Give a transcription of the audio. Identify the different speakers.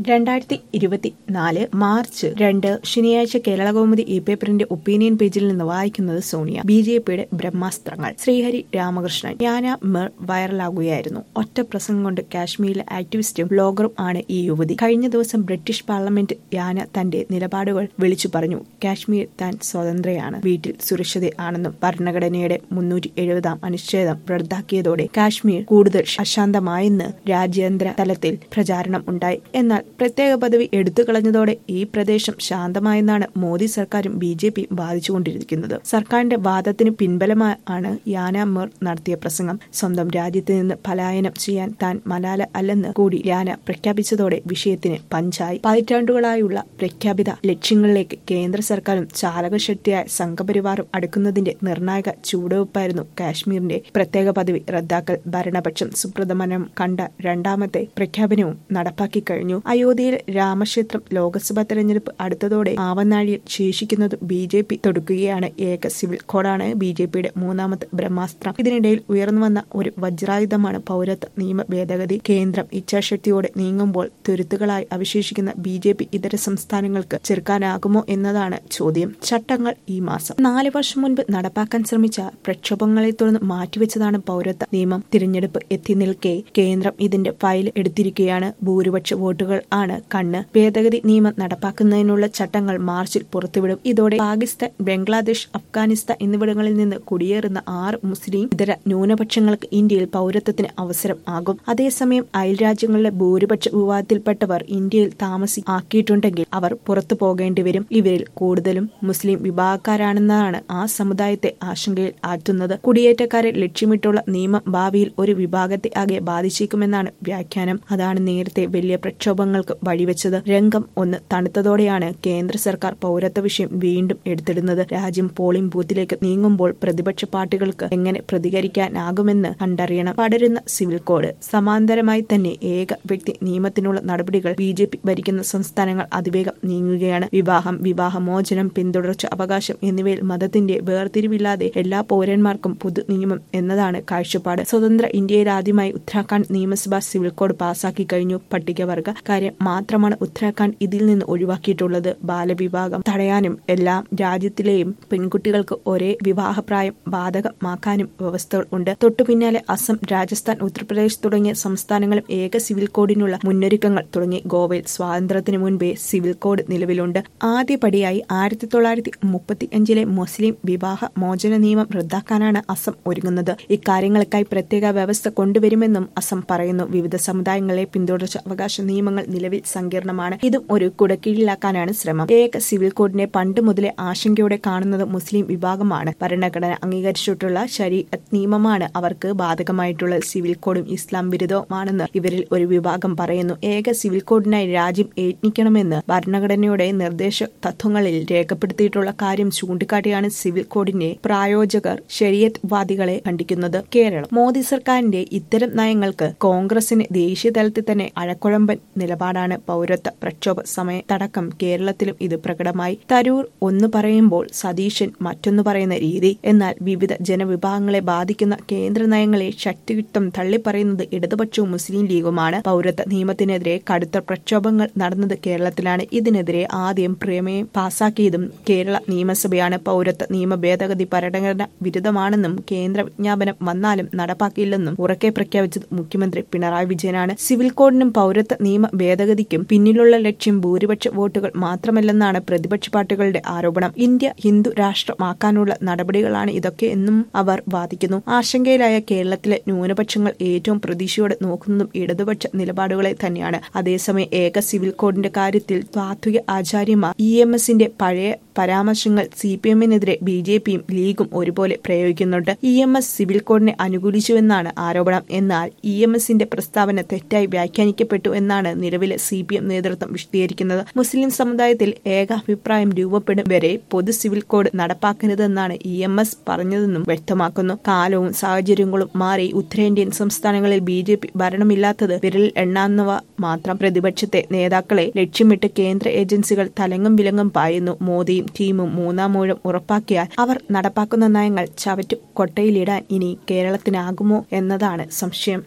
Speaker 1: രണ്ടായിരത്തി ഇരുപത്തിനാല് മാർച്ച് രണ്ട് ശനിയാഴ്ച കേരളകൗമുദി ഇ പേപ്പറിന്റെ ഒപ്പീനിയൻ പേജിൽ നിന്ന് വായിക്കുന്നത് സോണിയ ബി ജെ പിയുടെ ബ്രഹ്മാസ്ത്രങ്ങൾ ശ്രീഹരി രാമകൃഷ്ണൻ യാന മെർ വൈറലാകുകയായിരുന്നു ഒറ്റ പ്രസംഗം കൊണ്ട് കാശ്മീരിലെ ആക്ടിവിസ്റ്റും ബ്ലോഗറും ആണ് ഈ യുവതി കഴിഞ്ഞ ദിവസം ബ്രിട്ടീഷ് പാർലമെന്റ് യാന തന്റെ നിലപാടുകൾ വിളിച്ചു പറഞ്ഞു കാശ്മീർ താൻ സ്വതന്ത്രയാണ് വീട്ടിൽ സുരക്ഷിത ആണെന്നും ഭരണഘടനയുടെ മുന്നൂറ്റി എഴുപതാം അനുച്ഛേദം റദ്ദാക്കിയതോടെ കാശ്മീർ കൂടുതൽ അശാന്തമായെന്ന് രാജ്യാന്തര തലത്തിൽ പ്രചാരണം ഉണ്ടായി എന്നാൽ പ്രത്യേക പദവി എടുത്തുകളഞ്ഞതോടെ ഈ പ്രദേശം ശാന്തമായെന്നാണ് മോദി സർക്കാരും ബി ജെ പി ബാധിച്ചുകൊണ്ടിരിക്കുന്നത് സർക്കാരിന്റെ വാദത്തിന് പിൻബലമാണ് യാന മിർ നടത്തിയ പ്രസംഗം സ്വന്തം രാജ്യത്ത് നിന്ന് പലായനം ചെയ്യാൻ താൻ മലാല അല്ലെന്ന് കൂടി യാന പ്രഖ്യാപിച്ചതോടെ വിഷയത്തിന് പഞ്ചായി പതിറ്റാണ്ടുകളായുള്ള പ്രഖ്യാപിത ലക്ഷ്യങ്ങളിലേക്ക് കേന്ദ്ര സർക്കാരും ചാലകശക്തിയായ സംഘപരിവാറും അടുക്കുന്നതിന്റെ നിർണായക ചുവടുവയ്പായിരുന്നു കാശ്മീരിന്റെ പ്രത്യേക പദവി റദ്ദാക്കൽ ഭരണപക്ഷം സുപ്രധാനം കണ്ട രണ്ടാമത്തെ പ്രഖ്യാപനവും നടപ്പാക്കി കഴിഞ്ഞു അയോധ്യയിൽ രാമക്ഷേത്രം ലോക്സഭാ തെരഞ്ഞെടുപ്പ് അടുത്തതോടെ ആവനാഴിയിൽ ശേഷിക്കുന്നത് ബി ജെ പി തൊടുക്കുകയാണ് ഏക സിവിൽ കോഡാണ് ബി ജെ പിയുടെ മൂന്നാമത്തെ ബ്രഹ്മാസ്ത്രം ഇതിനിടയിൽ ഉയർന്നു വന്ന ഒരു വജ്രായുധമാണ് പൗരത്വ നിയമ ഭേദഗതി കേന്ദ്രം ഇച്ഛാശക്തിയോടെ നീങ്ങുമ്പോൾ തുരുത്തുകളായി അവശേഷിക്കുന്ന ബി ജെ പി ഇതര സംസ്ഥാനങ്ങൾക്ക് ചെറുക്കാനാകുമോ എന്നതാണ് ചോദ്യം ചട്ടങ്ങൾ ഈ മാസം നാല് വർഷം മുൻപ് നടപ്പാക്കാൻ ശ്രമിച്ച പ്രക്ഷോഭങ്ങളെ തുടർന്ന് മാറ്റിവെച്ചതാണ് പൗരത്വ നിയമം തിരഞ്ഞെടുപ്പ് എത്തി നിൽക്കെ കേന്ദ്രം ഇതിന്റെ ഫയൽ എടുത്തിരിക്കുകയാണ് ഭൂരിപക്ഷ വോട്ടുകൾ ആണ് കണ്ണ് ഭേദഗതി നിയമം നടപ്പാക്കുന്നതിനുള്ള ചട്ടങ്ങൾ മാർച്ചിൽ പുറത്തുവിടും ഇതോടെ പാകിസ്ഥാൻ ബംഗ്ലാദേശ് അഫ്ഗാനിസ്ഥാൻ എന്നിവിടങ്ങളിൽ നിന്ന് കുടിയേറുന്ന ആറ് മുസ്ലിം ഇതര ന്യൂനപക്ഷങ്ങൾക്ക് ഇന്ത്യയിൽ പൗരത്വത്തിന് അവസരം ആകും അതേസമയം അയൽ രാജ്യങ്ങളിലെ ഭൂരിപക്ഷ വിവാദത്തിൽപ്പെട്ടവർ ഇന്ത്യയിൽ താമസിയാക്കിയിട്ടുണ്ടെങ്കിൽ അവർ പുറത്തു പോകേണ്ടി വരും ഇവരിൽ കൂടുതലും മുസ്ലിം വിഭാഗക്കാരാണെന്നതാണ് ആ സമുദായത്തെ ആശങ്കയിൽ ആറ്റുന്നത് കുടിയേറ്റക്കാരെ ലക്ഷ്യമിട്ടുള്ള നിയമം ഭാവിയിൽ ഒരു വിഭാഗത്തെ ആകെ ബാധിച്ചേക്കുമെന്നാണ് വ്യാഖ്യാനം അതാണ് നേരത്തെ വലിയ പ്രക്ഷോഭങ്ങൾക്ക് വഴിവെച്ചത് രംഗം ഒന്ന് തണുത്തതോടെയാണ് കേന്ദ്ര സർക്കാർ പൗരത്വ വിഷയം വീണ്ടും എടുത്തിടുന്നത് രാജ്യം പോളിംഗ് ബൂത്തിലേക്ക് നീങ്ങുമ്പോൾ പ്രതിപക്ഷ പാർട്ടികൾക്ക് എങ്ങനെ പ്രതികരിക്കാനാകുമെന്ന് കണ്ടറിയണം പടരുന്ന സിവിൽ കോഡ് സമാന്തരമായി തന്നെ ഏക വ്യക്തി നിയമത്തിനുള്ള നടപടികൾ ബി ജെ പി ഭരിക്കുന്ന സംസ്ഥാനങ്ങൾ അതിവേഗം നീങ്ങുകയാണ് വിവാഹം വിവാഹമോചനം പിന്തുടർച്ച അവകാശം എന്നിവയിൽ മതത്തിന്റെ വേർതിരിവില്ലാതെ എല്ലാ പൗരന്മാർക്കും പൊതു നിയമം എന്നതാണ് കാഴ്ചപ്പാട് സ്വതന്ത്ര ഇന്ത്യയിൽ ആദ്യമായി ഉത്തരാഖണ്ഡ് നിയമസഭ സിവിൽ കോഡ് പാസാക്കി കഴിഞ്ഞു പട്ടികവർഗ കാര്യം മാത്രമാണ് ഉത്തരാഖണ്ഡ് ഇതിൽ നിന്ന് ഒഴിവാക്കിയിട്ടുള്ളത് ബാലവിവാഹം തടയാനും എല്ലാ രാജ്യത്തിലെയും പെൺകുട്ടികൾക്ക് ഒരേ വിവാഹപ്രായം ബാധകമാക്കാനും വ്യവസ്ഥകൾ ഉണ്ട് തൊട്ടു പിന്നാലെ അസം രാജസ്ഥാൻ ഉത്തർപ്രദേശ് തുടങ്ങിയ സംസ്ഥാനങ്ങളും ഏക സിവിൽ കോഡിനുള്ള മുന്നൊരുക്കങ്ങൾ തുടങ്ങി ഗോവയിൽ സ്വാതന്ത്ര്യത്തിന് മുൻപേ സിവിൽ കോഡ് നിലവിലുണ്ട് ആദ്യപടിയായി ആയിരത്തി തൊള്ളായിരത്തി മുപ്പത്തി അഞ്ചിലെ മുസ്ലിം വിവാഹ മോചന നിയമം റദ്ദാക്കാനാണ് അസം ഒരുങ്ങുന്നത് ഇക്കാര്യങ്ങൾക്കായി പ്രത്യേക വ്യവസ്ഥ കൊണ്ടുവരുമെന്നും അസം പറയുന്നു വിവിധ സമുദായങ്ങളിലെ പിന്തുടർച്ച അവകാശ നിയമങ്ങൾ നിലവിൽ സങ്കീർണമാണ് ഇതും ഒരു കുടക്കീഴിലാക്കാനാണ് ശ്രമം ഏക സിവിൽ കോഡിനെ പണ്ട് മുതലേ ആശങ്കയോടെ കാണുന്നത് മുസ്ലിം വിഭാഗമാണ് ഭരണഘടന അംഗീകരിച്ചിട്ടുള്ള ശരീഅത്ത് നിയമമാണ് അവർക്ക് ബാധകമായിട്ടുള്ള സിവിൽ കോഡും ഇസ്ലാം വിരുദ്ധവുമാണെന്ന് ഇവരിൽ ഒരു വിഭാഗം പറയുന്നു ഏക സിവിൽ കോഡിനായി രാജ്യം യത്നിക്കണമെന്ന് ഭരണഘടനയുടെ നിർദ്ദേശ തത്വങ്ങളിൽ രേഖപ്പെടുത്തിയിട്ടുള്ള കാര്യം ചൂണ്ടിക്കാട്ടിയാണ് സിവിൽ കോഡിന്റെ പ്രായോജകർ ശരീഅത്ത് വാദികളെ ഖണ്ഡിക്കുന്നത് കേരളം മോദി സർക്കാരിന്റെ ഇത്തരം നയങ്ങൾക്ക് കോൺഗ്രസിന് ദേശീയ തലത്തിൽ തന്നെ അഴക്കുഴമ്പൻ നിലപാടാണ് പൗരത്വ പ്രക്ഷോഭ സമയത്തടക്കം കേരളത്തിലും ഇത് പ്രകടമായി തരൂർ ഒന്ന് പറയുമ്പോൾ സതീശൻ മറ്റൊന്ന് പറയുന്ന രീതി എന്നാൽ വിവിധ ജനവിഭാഗങ്ങളെ ബാധിക്കുന്ന കേന്ദ്ര നയങ്ങളെ ശക്തിയുക്തം തള്ളിപ്പറയുന്നത് ഇടതുപക്ഷവും മുസ്ലിം ലീഗുമാണ് പൗരത്വ നിയമത്തിനെതിരെ കടുത്ത പ്രക്ഷോഭങ്ങൾ നടന്നത് കേരളത്തിലാണ് ഇതിനെതിരെ ആദ്യം പ്രമേയം പാസാക്കിയതും കേരള നിയമസഭയാണ് പൗരത്വ നിയമ ഭേദഗതി ഭരണഘടന വിരുദ്ധമാണെന്നും കേന്ദ്ര വിജ്ഞാപനം വന്നാലും നടപ്പാക്കിയില്ലെന്നും ഉറക്കെ പ്രഖ്യാപിച്ചത് മുഖ്യമന്ത്രി പിണറായി വിജയനാണ് സിവിൽ കോഡിനും പൗരത്വ നിയമ ഭേദഗതിക്കും പിന്നിലുള്ള ലക്ഷ്യം ഭൂരിപക്ഷ വോട്ടുകൾ മാത്രമല്ലെന്നാണ് പ്രതിപക്ഷ പാർട്ടികളുടെ ആരോപണം ഇന്ത്യ ഹിന്ദു രാഷ്ട്രമാക്കാനുള്ള നടപടികളാണ് ഇതൊക്കെ എന്നും അവർ വാദിക്കുന്നു ആശങ്കയിലായ കേരളത്തിലെ ന്യൂനപക്ഷങ്ങൾ ഏറ്റവും പ്രതീക്ഷയോടെ നോക്കുന്നതും ഇടതുപക്ഷ നിലപാടുകളെ തന്നെയാണ് അതേസമയം ഏക സിവിൽ കോഡിന്റെ കാര്യത്തിൽ താത്വിക ആചാര്യമാർ ഇ എം എസിന്റെ പഴയ പരാമർശങ്ങൾ സി പി എമ്മിനെതിരെ ബി ജെ പിയും ലീഗും ഒരുപോലെ പ്രയോഗിക്കുന്നുണ്ട് ഇ എം എസ് സിവിൽ കോഡിനെ അനുകൂലിച്ചുവെന്നാണ് ആരോപണം എന്നാൽ ഇ എം എസിന്റെ പ്രസ്താവന തെറ്റായി വ്യാഖ്യാനിക്കപ്പെട്ടു എന്നാണ് നിലവിലെ സി പി എം നേതൃത്വം വിശദീകരിക്കുന്നത് മുസ്ലിം സമുദായത്തിൽ ഏകാഭിപ്രായം രൂപപ്പെടും വരെ പൊതു സിവിൽ കോഡ് നടപ്പാക്കരുതെന്നാണ് ഇ എം എസ് പറഞ്ഞതെന്നും വ്യക്തമാക്കുന്നു കാലവും സാഹചര്യങ്ങളും മാറി ഉത്തരേന്ത്യൻ സംസ്ഥാനങ്ങളിൽ ബി ജെ പി ഭരണമില്ലാത്തത് വിരലിൽ എണ്ണാവുന്നവ മാത്രം പ്രതിപക്ഷത്തെ നേതാക്കളെ ലക്ഷ്യമിട്ട് കേന്ദ്ര ഏജൻസികൾ തലങ്ങും വിലങ്ങും പായുന്നു മോദിയും ടീമും മൂന്നാം മൂഴം ഉറപ്പാക്കിയാൽ അവർ നടപ്പാക്കുന്ന നയങ്ങൾ ചവറ്റു കൊട്ടയിലിടാൻ ഇനി കേരളത്തിനാകുമോ എന്നതാണ് സംശയം